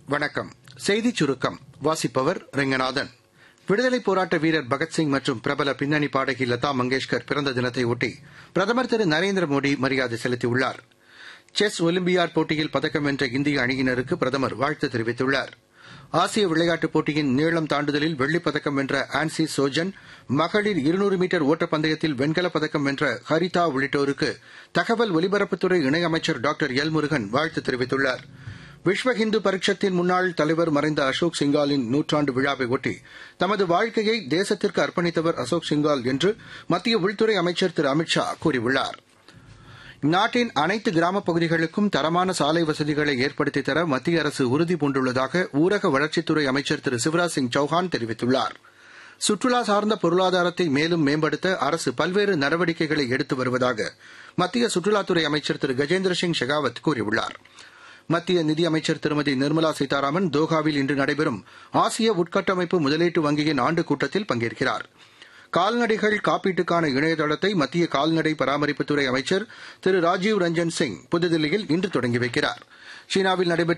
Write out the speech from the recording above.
வணக்கம் செய்திச் சுருக்கம் வாசிப்பவர் ரெங்கநாதன் விடுதலைப் போராட்ட வீரர் பகத்சிங் மற்றும் பிரபல பின்னணி பாடகி லதா மங்கேஷ்கர் பிறந்த தினத்தையொட்டி பிரதமர் திரு நரேந்திர மோடி மரியாதை செலுத்தியுள்ளார் செஸ் ஒலிம்பியாட் போட்டியில் பதக்கம் வென்ற இந்திய அணியினருக்கு பிரதமர் வாழ்த்து தெரிவித்துள்ளார் ஆசிய விளையாட்டுப் போட்டியின் நீளம் தாண்டுதலில் வெள்ளிப் பதக்கம் வென்ற ஆன்சி சோஜன் மகளிர் இருநூறு மீட்டர் ஓட்டப்பந்தயத்தில் வெண்கலப் பதக்கம் வென்ற ஹரிதா உள்ளிட்டோருக்கு தகவல் ஒலிபரப்புத்துறை இணையமைச்சர் டாக்டர் எல் முருகன் வாழ்த்து தெரிவித்துள்ளார் விஸ்வ இந்து பரிஷத்தின் முன்னாள் தலைவர் மறைந்த அசோக் சிங்காலின் நூற்றாண்டு விழாவை ஒட்டி தமது வாழ்க்கையை தேசத்திற்கு அர்ப்பணித்தவர் அசோக் சிங்கால் என்று மத்திய உள்துறை அமைச்சர் திரு அமித் ஷா கூறியுள்ளார் நாட்டின் அனைத்து கிராமப் பகுதிகளுக்கும் தரமான சாலை வசதிகளை ஏற்படுத்தித் தர மத்திய அரசு உறுதி பூண்டுள்ளதாக ஊரக வளர்ச்சித்துறை அமைச்சர் திரு சிவராஜ் சிங் சௌஹான் தெரிவித்துள்ளார் சுற்றுலா சார்ந்த பொருளாதாரத்தை மேலும் மேம்படுத்த அரசு பல்வேறு நடவடிக்கைகளை எடுத்து வருவதாக மத்திய சுற்றுலாத்துறை அமைச்சர் திரு கஜேந்திர சிங் ஷெகாவத் கூறியுள்ளார் மத்திய நிதியமைச்சர் திருமதி நிர்மலா சீதாராமன் தோஹாவில் இன்று நடைபெறும் ஆசிய உட்கட்டமைப்பு முதலீட்டு வங்கியின் ஆண்டுக் கூட்டத்தில் பங்கேற்கிறார் கால்நடைகள் காப்பீட்டுக்கான இணையதளத்தை மத்திய கால்நடை பராமரிப்புத்துறை அமைச்சர் திரு ராஜீவ் ரஞ்சன் சிங் புதுதில்லியில் இன்று தொடங்கி வைக்கிறார் சீனாவில் நடைபெற்ற